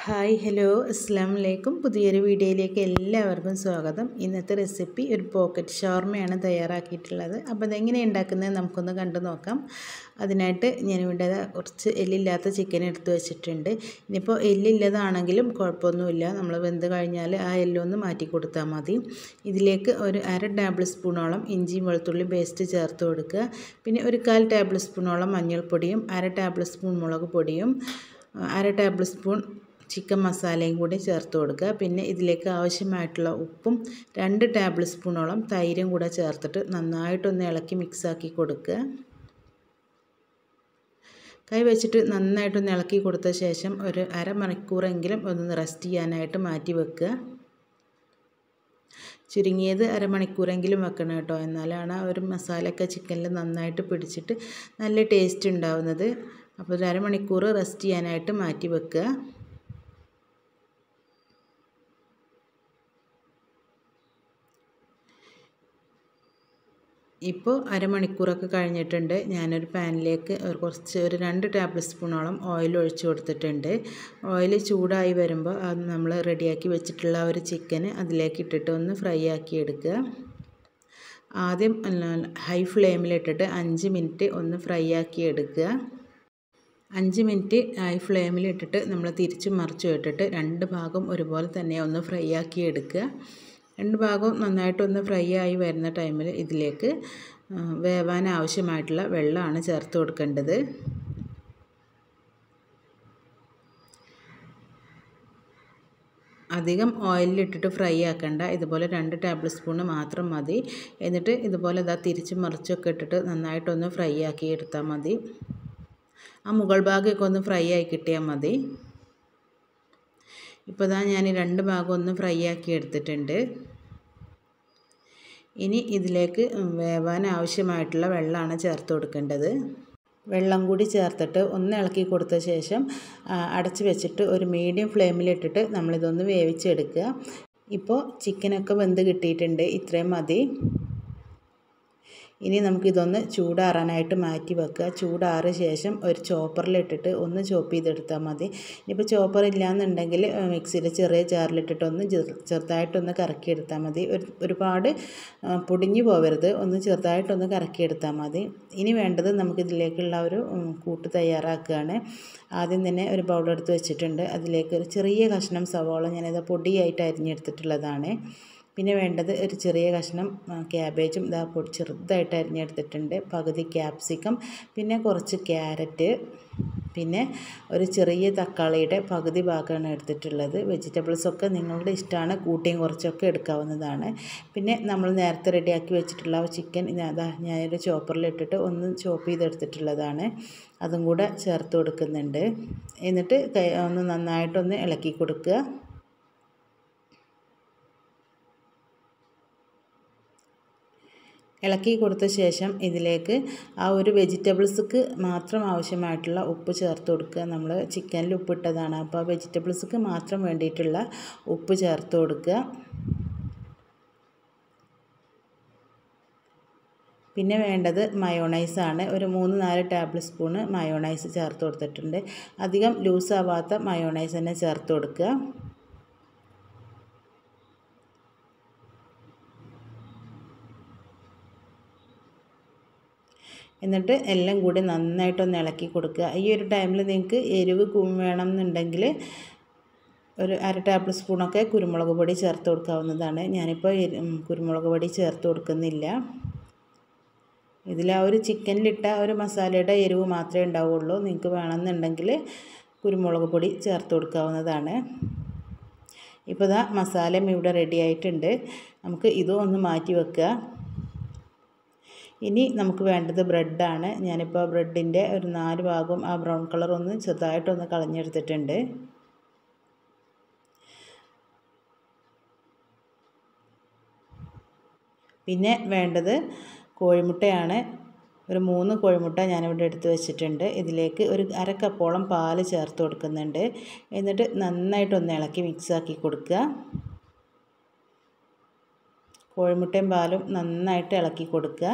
hi hello അസ്സാം വലൈക്കും പുതിയൊരു വീഡിയോയിലേക്ക് എല്ലാവർക്കും സ്വാഗതം ഇന്നത്തെ റെസിപ്പി ഒരു പോക്കറ്റ് ഷവർമയാണ് തയ്യാറാക്കിയിട്ടുള്ളത് അപ്പോൾ അതെങ്ങനെ ഉണ്ടാക്കുന്നത് നമുക്കൊന്ന് കണ്ടു നോക്കാം അതിനായിട്ട് ഞാനിവിടെ കുറച്ച് എല്ലില്ലാത്ത ചിക്കൻ എടുത്ത് വെച്ചിട്ടുണ്ട് ഇനിയിപ്പോൾ എല്ലില്ലതാണെങ്കിലും കുഴപ്പമൊന്നുമില്ല നമ്മൾ വെന്ത് കഴിഞ്ഞാൽ ആ എല്ലൊന്ന് മാറ്റി കൊടുത്താൽ മതി ഇതിലേക്ക് ഒരു അര ടേബിൾ സ്പൂണോളം ഇഞ്ചിയും വെളുത്തുള്ളി പേസ്റ്റ് ചേർത്ത് കൊടുക്കുക പിന്നെ ഒരു കാൽ ടേബിൾ സ്പൂണോളം മഞ്ഞൾപ്പൊടിയും അര ടേബിൾ സ്പൂൺ മുളക് പൊടിയും അര ടേബിൾ സ്പൂൺ ചിക്കൻ മസാലയും കൂടി ചേർത്ത് കൊടുക്കുക പിന്നെ ഇതിലേക്ക് ആവശ്യമായിട്ടുള്ള ഉപ്പും രണ്ട് ടേബിൾ സ്പൂണോളം തൈരും കൂടെ ചേർത്തിട്ട് നന്നായിട്ടൊന്ന് ഇളക്കി മിക്സാക്കി കൊടുക്കുക കൈ വെച്ചിട്ട് നന്നായിട്ടൊന്ന് ഇളക്കി കൊടുത്ത ശേഷം ഒരു അരമണിക്കൂറെങ്കിലും ഒന്ന് റെസ്റ്റ് ചെയ്യാനായിട്ട് മാറ്റി വെക്കുക ചുരുങ്ങിയത് അരമണിക്കൂറെങ്കിലും വെക്കണം കേട്ടോ എന്നാലാണ് ആ ഒരു മസാലയൊക്കെ ചിക്കനിൽ നന്നായിട്ട് പിടിച്ചിട്ട് നല്ല ടേസ്റ്റ് ഉണ്ടാവുന്നത് അപ്പോൾ ഒരു അരമണിക്കൂർ റെസ്റ്റ് ചെയ്യാനായിട്ട് മാറ്റി വെക്കുക ഇപ്പോൾ അരമണിക്കൂറൊക്കെ കഴിഞ്ഞിട്ടുണ്ട് ഞാനൊരു പാനിലേക്ക് ഒരു കുറച്ച് ഒരു രണ്ട് ടേബിൾ സ്പൂണോളം ഓയിൽ ഒഴിച്ച് കൊടുത്തിട്ടുണ്ട് ഓയിൽ ചൂടായി വരുമ്പോൾ അത് നമ്മൾ റെഡിയാക്കി വെച്ചിട്ടുള്ള ഒരു ചിക്കന് അതിലേക്ക് ഇട്ടിട്ട് ഒന്ന് ഫ്രൈ ആക്കി എടുക്കുക ആദ്യം ഹൈ ഫ്ലെയിമിലിട്ടിട്ട് അഞ്ച് മിനിറ്റ് ഒന്ന് ഫ്രൈ ആക്കി എടുക്കുക അഞ്ച് മിനിറ്റ് ഹൈ ഫ്ലെയിമിലിട്ടിട്ട് നമ്മൾ തിരിച്ചും മറിച്ചും ഇട്ടിട്ട് രണ്ട് ഭാഗം ഒരുപോലെ തന്നെ ഒന്ന് ഫ്രൈ ആക്കി എടുക്കുക രണ്ട് ഭാഗവും നന്നായിട്ടൊന്ന് ഫ്രൈ ആയി വരുന്ന ടൈമിൽ ഇതിലേക്ക് വേവാൻ ആവശ്യമായിട്ടുള്ള വെള്ളമാണ് ചേർത്ത് കൊടുക്കേണ്ടത് അധികം ഓയിലിട്ടിട്ട് ഫ്രൈ ആക്കണ്ട ഇതുപോലെ രണ്ട് ടേബിൾ സ്പൂണ് മാത്രം മതി എന്നിട്ട് ഇതുപോലെ ഇതാ തിരിച്ചും മറിച്ചൊക്കെ ഇട്ടിട്ട് നന്നായിട്ടൊന്ന് ഫ്രൈ ആക്കി എടുത്താൽ മതി ആ മുകൾ ഭാഗമൊക്കെ ഒന്ന് ഫ്രൈ ആയി കിട്ടിയാൽ മതി ഇപ്പോൾ ഇതാ ഞാൻ രണ്ട് ഭാഗം ഒന്ന് ഫ്രൈ ആക്കി എടുത്തിട്ടുണ്ട് ഇനി ഇതിലേക്ക് വേവാൻ ആവശ്യമായിട്ടുള്ള വെള്ളമാണ് ചേർത്ത് കൊടുക്കേണ്ടത് വെള്ളം കൂടി ചേർത്തിട്ട് ഒന്ന് ഇളക്കി കൊടുത്ത ശേഷം അടച്ച് വെച്ചിട്ട് ഒരു മീഡിയം ഫ്ലെയിമിലിട്ടിട്ട് നമ്മളിതൊന്ന് വേവിച്ചെടുക്കുക ഇപ്പോൾ ചിക്കനൊക്കെ വെന്ത് കിട്ടിയിട്ടുണ്ട് ഇത്രയും മതി ഇനി നമുക്കിതൊന്ന് ചൂടാറാനായിട്ട് മാറ്റി വെക്കുക ചൂടാറിയ ശേഷം ഒരു ചോപ്പറിലിട്ടിട്ട് ഒന്ന് ചോപ്പ് ചെയ്തെടുത്താൽ മതി ഇനിയിപ്പോൾ ചോപ്പർ ഇല്ലയെന്നുണ്ടെങ്കിൽ മിക്സിയിൽ ചെറിയ ജാറിലിട്ടിട്ട് ഒന്ന് ചെറുതായിട്ടൊന്ന് കറക്കിയെടുത്താൽ മതി ഒരു ഒരുപാട് പൊടിഞ്ഞു പോകരുത് ഒന്ന് ചെറുതായിട്ടൊന്ന് കറക്കിയെടുത്താൽ മതി ഇനി വേണ്ടത് നമുക്കിതിലേക്കുള്ള ഒരു കൂട്ട് തയ്യാറാക്കുകയാണ് ആദ്യം തന്നെ ഒരു ബൗളെടുത്ത് വെച്ചിട്ടുണ്ട് അതിലേക്ക് ഒരു ചെറിയ കഷ്ണം സവാള ഞാനിത് പൊടിയായിട്ട് അരിഞ്ഞെടുത്തിട്ടുള്ളതാണ് പിന്നെ വേണ്ടത് ഒരു ചെറിയ കഷ്ണം ക്യാബേജും ഇതാ പൊടി ചെറുതായിട്ട് അരിഞ്ഞെടുത്തിട്ടുണ്ട് പകുതി ക്യാപ്സിക്കം പിന്നെ കുറച്ച് ക്യാരറ്റ് പിന്നെ ഒരു ചെറിയ തക്കാളിയുടെ പകുതി ഭാഗമാണ് എടുത്തിട്ടുള്ളത് വെജിറ്റബിൾസൊക്കെ നിങ്ങളുടെ ഇഷ്ടമാണ് കൂട്ടിയും കുറച്ചൊക്കെ എടുക്കാവുന്നതാണ് പിന്നെ നമ്മൾ നേരത്തെ റെഡിയാക്കി വെച്ചിട്ടുള്ള ചിക്കൻ അതാ ഞാനൊരു ചോപ്പറിലിട്ടിട്ട് ഒന്ന് ചോപ്പ് ചെയ്തെടുത്തിട്ടുള്ളതാണ് അതും കൂടെ ചേർത്ത് കൊടുക്കുന്നുണ്ട് എന്നിട്ട് ഒന്ന് നന്നായിട്ടൊന്ന് ഇളക്കി കൊടുക്കുക ഇളക്കി കൊടുത്ത ശേഷം ഇതിലേക്ക് ആ ഒരു വെജിറ്റബിൾസ്ക്ക് മാത്രം ആവശ്യമായിട്ടുള്ള ഉപ്പ് ചേർത്ത് കൊടുക്കുക നമ്മൾ ചിക്കനിൽ ഉപ്പിട്ടതാണ് അപ്പോൾ ആ വെജിറ്റബിൾസ്ക്ക് മാത്രം വേണ്ടിയിട്ടുള്ള ഉപ്പ് ചേർത്ത് കൊടുക്കുക പിന്നെ വേണ്ടത് മയോണൈസാണ് ഒരു മൂന്ന് നാല് ടേബിൾ സ്പൂണ് മയോണൈസ് ചേർത്ത് കൊടുത്തിട്ടുണ്ട് അധികം ലൂസാവാത്ത മയോണൈസ് തന്നെ ചേർത്ത് കൊടുക്കുക എന്നിട്ട് എല്ലാം കൂടി നന്നായിട്ടൊന്ന് ഇളക്കി കൊടുക്കുക ഈ ഒരു ടൈമിൽ നിങ്ങൾക്ക് എരിവ് വേണം എന്നുണ്ടെങ്കിൽ ഒരു അര ടേബിൾ സ്പൂണൊക്കെ കുരുമുളക് പൊടി ചേർത്ത് കൊടുക്കാവുന്നതാണ് ഞാനിപ്പോൾ കുരുമുളക് പൊടി ചേർത്ത് കൊടുക്കുന്നില്ല ഇതിൽ ആ ഒരു ചിക്കനിലിട്ട ഒരു മസാലയുടെ എരിവ് മാത്രമേ ഉണ്ടാവുള്ളൂ നിങ്ങൾക്ക് വേണമെന്നുണ്ടെങ്കിൽ കുരുമുളക് പൊടി ചേർത്ത് കൊടുക്കാവുന്നതാണ് ഇപ്പോൾ ഇതാ മസാലയും ഇവിടെ റെഡി ആയിട്ടുണ്ട് നമുക്ക് ഇതും ഒന്ന് മാറ്റി വെക്കുക ഇനി നമുക്ക് വേണ്ടത് ബ്രെഡാണ് ഞാനിപ്പോൾ ബ്രെഡിൻ്റെ ഒരു നാല് ഭാഗം ആ ബ്രൗൺ കളർ ഒന്ന് ചെറുതായിട്ടൊന്ന് കളഞ്ഞെടുത്തിട്ടുണ്ട് പിന്നെ വേണ്ടത് കോഴിമുട്ടയാണ് ഒരു മൂന്ന് കോഴിമുട്ട ഞാനിവിടെ എടുത്ത് വെച്ചിട്ടുണ്ട് ഇതിലേക്ക് ഒരു അര കപ്പോളം പാല് ചേർത്ത് കൊടുക്കുന്നുണ്ട് എന്നിട്ട് നന്നായിട്ടൊന്ന് ഇളക്കി മിക്സാക്കി കൊടുക്കുക കോഴിമുട്ടയും പാലും നന്നായിട്ട് ഇളക്കി കൊടുക്കുക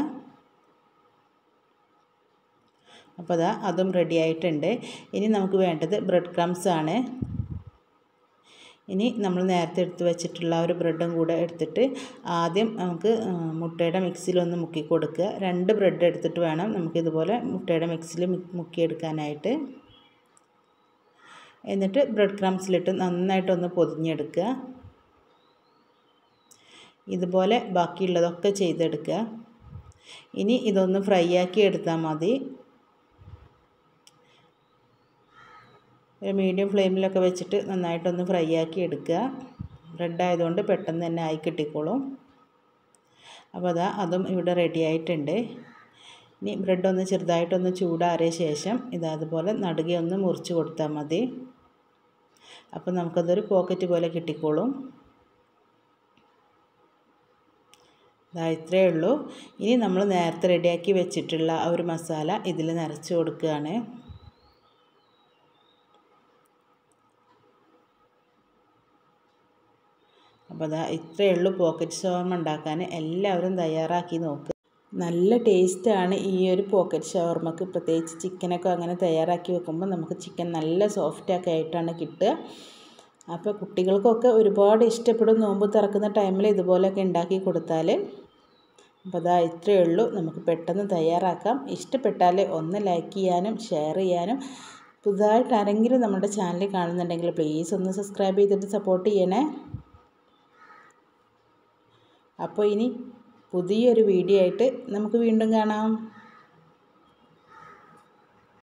അപ്പോൾ അതാ അതും റെഡി ആയിട്ടുണ്ട് ഇനി നമുക്ക് വേണ്ടത് ബ്രെഡ് ക്രംസ് ആണ് ഇനി നമ്മൾ നേരത്തെ എടുത്ത് വെച്ചിട്ടുള്ള ആ ഒരു ബ്രെഡും കൂടെ എടുത്തിട്ട് ആദ്യം നമുക്ക് മുട്ടയുടെ മിക്സിയിലൊന്ന് മുക്കി കൊടുക്കുക രണ്ട് ബ്രെഡ് എടുത്തിട്ട് വേണം നമുക്കിതുപോലെ മുട്ടയുടെ മിക്സിയിൽ മുക്കിയെടുക്കാനായിട്ട് എന്നിട്ട് ബ്രെഡ് ക്രംസിലിട്ട് നന്നായിട്ടൊന്ന് പൊതിഞ്ഞെടുക്കുക ഇതുപോലെ ബാക്കിയുള്ളതൊക്കെ ചെയ്തെടുക്കുക ഇനി ഇതൊന്ന് ഫ്രൈ ആക്കി എടുത്താൽ മതി ഒരു മീഡിയം ഫ്ലെയിമിലൊക്കെ വെച്ചിട്ട് നന്നായിട്ടൊന്ന് ഫ്രൈ ആക്കി എടുക്കുക ബ്രെഡ് ആയതുകൊണ്ട് പെട്ടെന്ന് തന്നെ ആയി കിട്ടിക്കോളും അപ്പോൾ അതാ അതും ഇവിടെ റെഡി ആയിട്ടുണ്ട് ഇനി ബ്രെഡ് ഒന്ന് ചെറുതായിട്ടൊന്ന് ചൂടാറിയ ശേഷം ഇത് അതുപോലെ നടുകെ ഒന്ന് മുറിച്ച് കൊടുത്താൽ മതി അപ്പോൾ നമുക്കതൊരു പോക്കറ്റ് പോലെ കിട്ടിക്കോളും ഇതാ ഇത്രയേ ഉള്ളൂ ഇനി നമ്മൾ നേരത്തെ റെഡിയാക്കി വെച്ചിട്ടുള്ള ആ ഒരു മസാല ഇതിൽ നിറച്ച് കൊടുക്കുകയാണ് അപ്പോൾ അതാ ഇത്രയേ ഉള്ളൂ പോക്കറ്റ് ഷവർമ ഉണ്ടാക്കാൻ എല്ലാവരും തയ്യാറാക്കി നോക്കുക നല്ല ടേസ്റ്റാണ് ഈ ഒരു പോക്കറ്റ് ഷവർമക്ക് പ്രത്യേകിച്ച് ചിക്കനൊക്കെ അങ്ങനെ തയ്യാറാക്കി വെക്കുമ്പോൾ നമുക്ക് ചിക്കൻ നല്ല സോഫ്റ്റൊക്കെ ആയിട്ടാണ് കിട്ടുക അപ്പോൾ കുട്ടികൾക്കൊക്കെ ഒരുപാട് ഇഷ്ടപ്പെടും നോമ്പ് തുറക്കുന്ന ടൈമിൽ ഇതുപോലെയൊക്കെ ഉണ്ടാക്കി കൊടുത്താൽ അപ്പോൾ അതാ ഇത്രയേ ഉള്ളൂ നമുക്ക് പെട്ടെന്ന് തയ്യാറാക്കാം ഇഷ്ടപ്പെട്ടാൽ ഒന്ന് ലൈക്ക് ചെയ്യാനും ഷെയർ ചെയ്യാനും പുതുതായിട്ട് ആരെങ്കിലും നമ്മുടെ ചാനൽ കാണുന്നുണ്ടെങ്കിൽ പ്ലീസ് ഒന്ന് സബ്സ്ക്രൈബ് ചെയ്തിട്ട് സപ്പോർട്ട് ചെയ്യണേ അപ്പോൾ ഇനി പുതിയൊരു വീഡിയോ ആയിട്ട് നമുക്ക് വീണ്ടും കാണാം